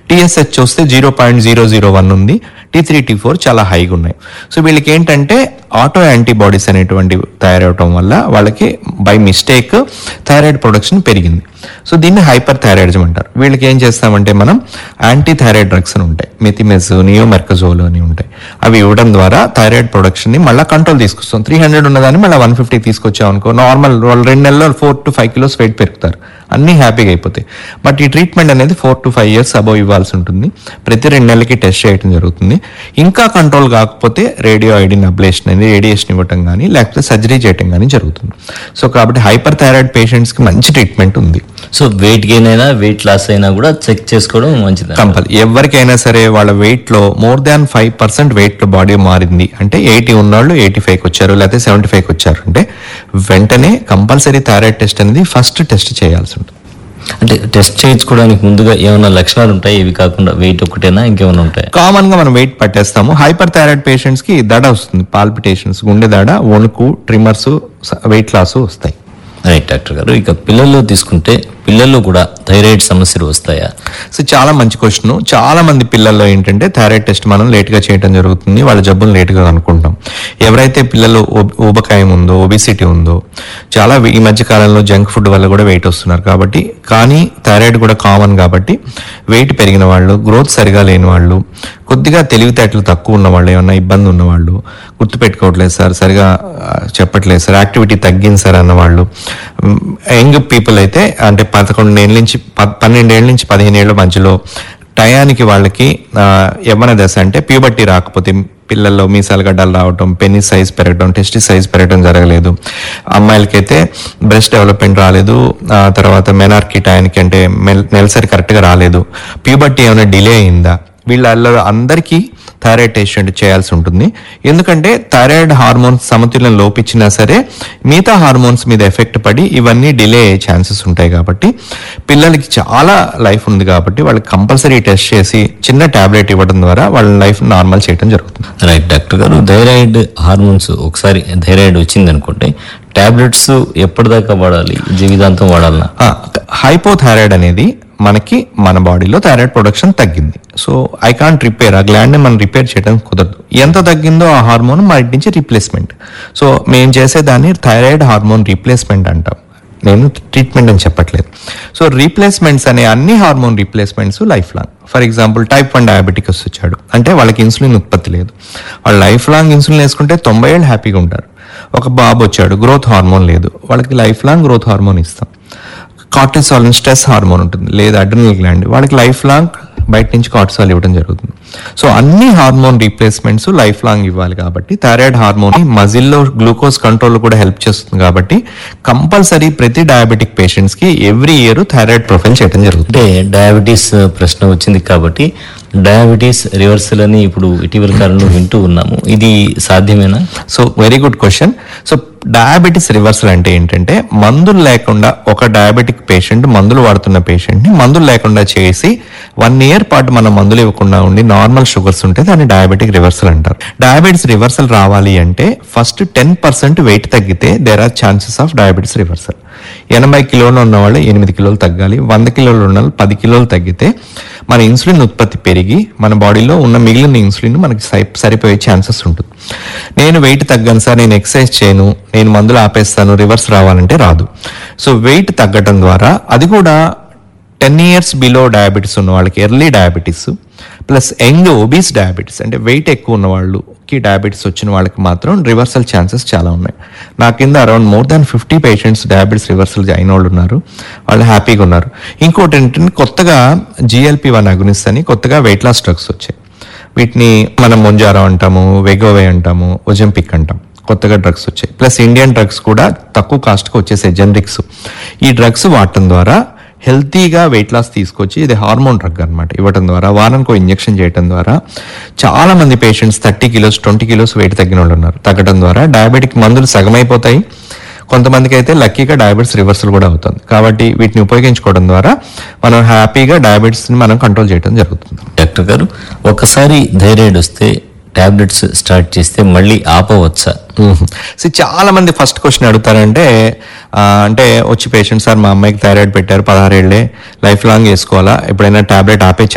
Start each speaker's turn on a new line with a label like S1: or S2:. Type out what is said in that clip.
S1: TSH చూస్తే zero point zero zero one ఉంది T three T four చాలా హైగా ఉన్నాయి సో వీళ్ళకి ఏంటంటే ఆటో యాంటీబాడీస్ అనేటువంటి తయారవటం వల్ల వాళ్ళకి బై మిస్టేక్ థైరాయిడ్ ప్రొడక్షన్ పెరిగింది సో దీన్ని హైపర్ థైరాయిడిజం అంటారు వీళ్ళకి ఏం చేస్తామంటే మనం యాంటీ థైరాయిడ్ డ్రగ్స్ అని ఉంటాయి మెథిమెజ్ నియోమెర్కజోల్ అని ఉంటాయి అవి ఇవ్వడం ద్వారా థైరాయిడ్ ప్రొడక్షన్ ని మళ్ళీ కంట్రోల్ తీసుకొస్తాం త్రీ హండ్రెడ్ ఉన్నదాన్ని మళ్ళీ వన్ ఫిఫ్టీ తీసుకొచ్చాం అనుకో నార్మల్ వాళ్ళు రెండు నెలల్లో four to five kilos weight పెరుగుతారు అన్నీ హ్యాపీగా అయిపోతాయి బట్ ఈ ట్రీట్మెంట్ అనేది four to five years above ఇవ్వాల్సి ఉంటుంది ప్రతి రెండు నెలలకి టెస్ట్ చేయడం జరుగుతుంది ఇంకా కంట్రోల్ కాకపోతే రేడియో ఐడిన్ అబ్లేషన్ అనేది రేడియేషన్ ఇవ్వటం కానీ లేకపోతే సర్జరీ చేయటం కానీ జరుగుతుంది సో కాబట్టి హైపర్ థైరాయిడ్ పేషెంట్స్ కి మంచి ట్రీట్మెంట్ ఉంది
S2: సో వెయిట్ గెయిన్ అయినా వెయిట్ లాస్ అయినా కూడా చెక్ చేసుకోవడం మంచిది
S1: కంపల్ ఎవరికైనా సరే వాళ్ళ వెయిట్ లో more than five percent weight లో బాడీ మారింది అంటే ఎయిటీ ఉన్నవాళ్ళు ఎయిటీ ఫైవ్ వచ్చారు లేకపోతే సెవెంటీ ఫైవ్ వచ్చారు అంటే వెంటనే కంపల్సరీ థైరాయిడ్ టెస్ట్ అనేది ఫస్ట్ టెస్ట్ చేయాల్సి ఉంటుంది
S2: అంటే టెస్ట్ చేయించుకోవడానికి ముందుగా ఏమైనా లక్షణాలు ఉంటాయి ఇవి కాకుండా వెయిట్ ఒకటేనా ఇంకేమైనా ఉంటాయి
S1: కామన్ గా మనం వెయిట్ పట్టేస్తాము హైపర్ థైరాయిడ్ పేషెంట్స్ కి దడ వస్తుంది పాల్పిటేషన్స్ గుండె దడ వణుకు ట్రిమర్స్ వెయిట్ లాస్ వస్తాయి
S2: రైట్ డాక్టర్ గారు ఇక పిల్లల్లో తీసుకుంటే పిల్లల్లో కూడా థైరాయిడ్ సమస్యలు వస్తాయా
S1: సో చాలా మంచి క్వశ్చన్ చాలా మంది పిల్లల్లో ఏంటంటే థైరాయిడ్ టెస్ట్ మనం లేట్ గా చేయడం జరుగుతుంది వాళ్ళ జబ్బులు లేట్ గా అనుకుంటాం ఎవరైతే పిల్లలు ఊబ- ఊబకాయం ఉందో ఒబిసిటీ ఉందో చాలా ఈ మధ్య కాలంలో జంక్ ఫుడ్ వల్ల కూడా వెయిట్ వస్తున్నారు కాబట్టి కానీ థైరాయిడ్ కూడా కామన్ కాబట్టి వెయిట్ పెరిగిన వాళ్ళు గ్రోత్ సరిగా లేని వాళ్ళు కొద్దిగా తెలివితేటలు తక్కువ ఉన్న వాళ్ళు ఏమన్నా ఇబ్బంది ఉన్న వాళ్ళు గుర్తు పెట్టుకోవట్లేదు సార్ సరిగా ఆ, చెప్పట్లేదు సార్ యాక్టివిటీ తగ్గింది సార్ అన్న వాళ్ళు యంగ్ పీపుల్ అయితే అంటే పదకొండు ఏళ్ళ నుంచి ప- పన్నెండేళ్ళ నుంచి పదిహేను ఏళ్ళ మధ్యలో టయానికి వాళ్ళకి ఆ, యవ్వన దశ అంటే ప్యూబర్టీ రాకపోతే పిల్లల్లో మీసాల గడ్డలు రావటం పెన్ని సైజ్ పెరగడం టెస్టి సైజ్ పెరగడం జరగలేదు అమ్మాయిలకైతే బ్రెస్ట్ డెవలప్మెంట్ రాలేదు ఆ తర్వాత మెనార్కి టయానికి అంటే మెల్- నెలసరి కరెక్ట్గా రాలేదు ప్యూబర్టీ ఏమైనా డిలే అయిందా వీళ్ళల్లో అందరికీ థైరాయిడ్ టెస్ట్ చేయాల్సి ఉంటుంది ఎందుకంటే థైరాయిడ్ హార్మోన్స్ సమతుల్యం లోపించినా సరే మిగతా హార్మోన్స్ మీద ఎఫెక్ట్ పడి ఇవన్నీ డిలే అయ్యే ఛాన్సెస్ ఉంటాయి కాబట్టి పిల్లలకి చాలా లైఫ్ ఉంది కాబట్టి వాళ్ళకి కంపల్సరీ టెస్ట్ చేసి చిన్న టాబ్లెట్ ఇవ్వడం ద్వారా వాళ్ళ లైఫ్ నార్మల్ చేయడం జరుగుతుంది
S2: రైట్ డాక్టర్ గారు థైరాయిడ్ హార్మోన్స్ ఒకసారి థైరాయిడ్ వచ్చింది అనుకోండి టాబ్లెట్స్ ఎప్పటిదాకా వాడాలి జీవితాంతం వాడాలనా
S1: హైపోథైరాయిడ్ అనేది మనకి మన బాడీలో థైరాయిడ్ ప్రొడక్షన్ తగ్గింది సో ఐ కాంట్ రిపేర్ ఆ గ్లాండ్ మనం రిపేర్ చేయడం కుదరదు ఎంత తగ్గిందో ఆ హార్మోన్ మన నుంచి రీప్లేస్మెంట్ సో మేము చేసే దాన్ని థైరాయిడ్ హార్మోన్ రీప్లేస్మెంట్ అంటాం నేను ట్రీట్మెంట్ అని చెప్పట్లేదు సో రీప్లేస్మెంట్స్ అనే అన్ని hormone replacements life long for example type one diabetics వచ్చాడు అంటే వాళ్ళకి ఇన్సులిన్ ఉత్పత్తి లేదు వాళ్ళు లైఫ్ లాంగ్ ఇన్సులిన్ వేసుకుంటే తొంభై ఏళ్ళు హ్యాపీగా ఉంటారు ఒక బాబు వచ్చాడు గ్రోత్ హార్మోన్ లేదు వాళ్ళకి లైఫ్ లాంగ్ గ్రోత్ హార్మోన్ ఇస్తాం కార్టిసాల్ స్ట్రెస్ హార్మోన్ ఉంటుంది లేదా అడ్రినల్ గ్లాండ్ వాళ్ళకి లైఫ్ లాంగ్ బయట నుంచి కార్టిసాల్ ఇవ్వడం జరుగుతుంది సో అన్ని హార్మోన్ రీప్లేస్మెంట్స్ లైఫ్ లాంగ్ ఇవ్వాలి కాబట్టి థైరాయిడ్ హార్మోన్ మజిల్లో గ్లూకోజ్ కంట్రోల్ కూడా హెల్ప్ చేస్తుంది కాబట్టి కంపల్సరీ ప్రతి డయాబెటిక్ పేషెంట్స్ కి ఎవ్రీ ఇయర్ థైరాయిడ్ ప్రొఫైల్ చేయడం జరుగుతుంది
S2: అంటే డయాబెటీస్ ప్రశ్న వచ్చింది కాబట్టి డయాబెటీస్ రివర్సల్ అని ఇప్పుడు ఇటీవల కాలంలో వింటూ ఉన్నాము ఇది సాధ్యమేనా
S1: so very good question so diabetes reversal అంటే ఏంటంటే మందులు లేకుండా ఒక డయాబెటిక్ పేషెంట్ మందులు వాడుతున్న పేషెంట్ ని మందులు లేకుండా చేసి వన్ ఇయర్ పాటు మనం మందులు ఇవ్వకుండా ఉండి నార్మల్ షుగర్స్ ఉంటే దాన్ని డయాబెటిక్ రివర్సల్ అంటారు డయాబెటీస్ రివర్సల్ రావాలి అంటే ఫస్ట్ టెన్ పర్సెంట్ వెయిట్ తగ్గితే there are chances of diabetes reversal ఎనభై కిలోలు ఉన్న వాళ్ళు ఎనిమిది కిలోలు తగ్గాలి వంద కిలోలు ఉన్న వాళ్ళు పది కిలోలు తగ్గితే మన ఇన్సులిన్ ఉత్పత్తి పెరిగి మన బాడీలో ఉన్న మిగిలిన ఇన్సులిన్ మనకి సరి- సరిపోయే ఛాన్సెస్ ఉంటుంది నేను వెయిట్ తగ్గాను సార్ నేను ఎక్సర్సైజ్ చేయను నేను మందులు ఆపేస్తాను రివర్స్ రావాలంటే రాదు సో వెయిట్ తగ్గడం ద్వారా అది కూడా టెన్ ఇయర్స్ బిలో డయాబెటీస్ ఉన్న వాళ్ళకి early diabetes plus young obese diabetes అంటే వెయిట్ ఎక్కువ ఉన్న వాళ్ళకి డయాబెటీస్ వచ్చిన వాళ్ళకి మాత్రం రివర్సల్ ఛాన్సెస్ చాలా ఉన్నాయి నా కింద around more than fifty patients diabetes reversal అయిన వాళ్ళు ఉన్నారు వాళ్ళు హ్యాపీగా ఉన్నారు ఇంకోటి ఏంటంటే కొత్తగా జిఎల్పి వన్ అగునిస్ అని కొత్తగా వెయిట్ లాస్ డ్రగ్స్ వచ్చాయి వీటిని మనం మొంజారో అంటాము వెగోవే అంటాము ఒజంపిక్ అంటాం కొత్తగా డ్రగ్స్ వచ్చాయి ప్లస్ ఇండియన్ డ్రగ్స్ కూడా తక్కువ కాస్ట్కి వచ్చేసాయి జెనరిక్స్ ఈ డ్రగ్స్ వాడటం ద్వారా హెల్తీగా వెయిట్ లాస్ తీసుకొచ్చి ఇది హార్మోన్ డ్రగ్ అనమాట ఇవ్వడం ద్వారా వారానికి ఇంజెక్షన్ చేయడం ద్వారా చాలా మంది patients thirty kilos twenty kilos weight తగ్గిన వాళ్ళు ఉన్నారు తగ్గడం ద్వారా డయాబెటిక్ మందులు సగమైపోతాయి కొంతమందికి అయితే లక్కీగా డయాబెటీస్ రివర్సల్ కూడా అవుతుంది కాబట్టి వీటిని ఉపయోగించుకోవడం ద్వారా మనం హ్యాపీగా డయాబెటీస్ని మనం కంట్రోల్ చేయడం జరుగుతుంది
S2: డాక్టర్ గారు ఒకసారి థైరాయిడ్ వస్తే టాబ్లెట్స్ స్టార్ట్ చేస్తే మళ్ళీ ఆపవచ్చా
S1: సో చాలా మంది ఫస్ట్ క్వశ్చన్ అడుగుతారంటే ఆ, అంటే వచ్చి పేషెంట్ సార్ మా అమ్మాయికి థైరాయిడ్ పెట్టారు పదహారేళ్లే లైఫ్ లాంగ్ వేసుకోవాలా ఎప్పుడైనా టాబ్లెట్ ఆపే